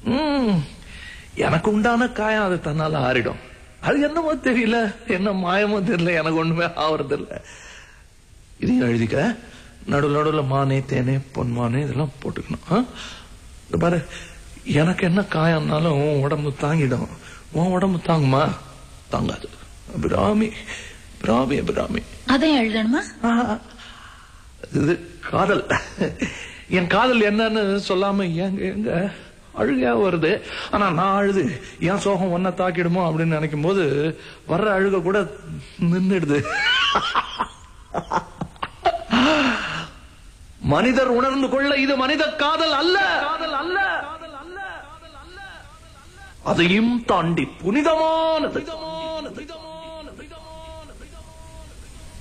ம், எனக்கு உண்டான காயம் அது தன்னால ஆறிடும் அது என்னமோ தெரியல என்ன மாயமோ தெரியல எனக்கு ஒண்ணுமே ஆவறது இல்ல இதையும் எழுதிக்க நடுவில் நடுவில் மானே தேனே பொன்மானே இதெல்லாம் போட்டுக்கணும் ஆ? இந்த பாரு எனக்கு என்ன காயம்னாலும் உன் உடம்பு தாங்கிடும் உன் உடம்பு தாங்குமா தாங்காது அபிராமி அபிராமி அபிராமி அதையும் எழுதணுமா ஆஹா. இது காதல் என் காதல் என்னன்னு சொல்லாம எங்க எங்க அழுகையா வருது ஆனா நான் அழுது என் சோகம் ஒன்ன தாக்கிடுமோ அப்படின்னு நினைக்கும் போது வர்ற அழுக கூட நின்னுடுது மனிதர் உணர்ந்து கொள்ள இது மனித காதல் அல்ல காதல் அல்ல அதையும் தாண்டி புனிதமானது